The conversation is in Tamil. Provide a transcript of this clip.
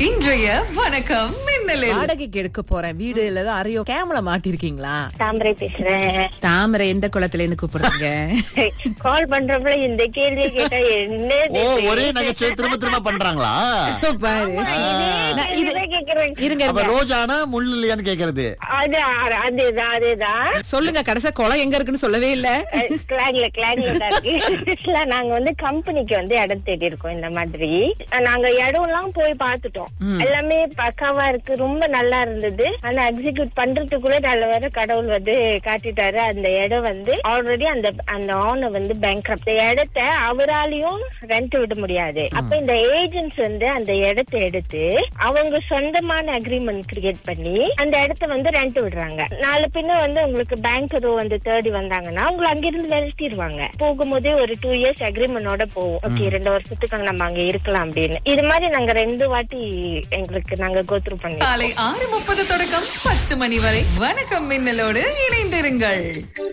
இன்றைய வணக்கம் மின்னலில் வாடகைக்கு எடுக்க போறேன் வீடு இல்ல அறையோ கேமரா மாட்டிருக்கீங்களா தாமரை பேசுறேன் தாமரை எந்த குளத்துல இருந்து கூப்பிடுறீங்க கால் பண்றப்பல இந்த கேள்வி கேட்டா என்ன ஓ ஒரே நகைச்சுவை திரும்ப திரும்ப பண்றாங்களா பாரு நான் இது- கேக்குறேன் இருங்க அப்ப இருங்க. ரோஜானா முள் இல்லையான்னு கேக்குறது அது அதேதான் அதேதான் சொல்லுங்க கடைசியா குளம் எங்க இருக்குன்னு சொல்லவே இல்ல கிளாக்ல கிளாக்ல தான் இருக்கு இல்ல, நாங்க வந்து கம்பெனிக்கு வந்து இடம் தேடி இருக்கோம் இந்த மாதிரி நாங்க இடம் எல்லாம் போய் பார்த்துட்டோம் எல்லாமே பக்காவா இருக்கு ரொம்ப நல்லா இருந்தது ஆனா எக்ஸிக்யூட் பண்றதுக்குள்ள நல்ல வேற கடவுள் வந்து காட்டிட்டாரு அந்த இடம் வந்து ஆல்ரெடி அந்த அந்த ஓனர் வந்து பேங்க் இந்த இடத்த அவராலையும் ரெண்ட் விட முடியாது அப்ப இந்த ஏஜென்ட்ஸ் வந்து அந்த இடத்தை எடுத்து அவங்க சொந்தமான அக்ரிமெண்ட் கிரியேட் பண்ணி அந்த இடத்த வந்து ரெண்ட் விடுறாங்க நாலு பின்ன வந்து உங்களுக்கு பேங்க் ஏதோ வந்து தேடி வந்தாங்கன்னா உங்களை அங்கிருந்து விரட்டிடுவாங்க போகும்போதே ஒரு டூ இயர்ஸ் அக்ரிமெண்டோட போவோம் ஓகே ரெண்டு வருஷத்துக்கு நம்ம அங்க இருக்கலாம் அப்படின்னு இது மாதிரி நாங்க ரெண்டு வாட்டி எங்களுக்கு நாங்க கோத்ரூ பண்ணி காலை ஆறு முப்பது தொடக்கம் பத்து மணி வரை வணக்கம் மின்னலோடு இணைந்திருங்கள்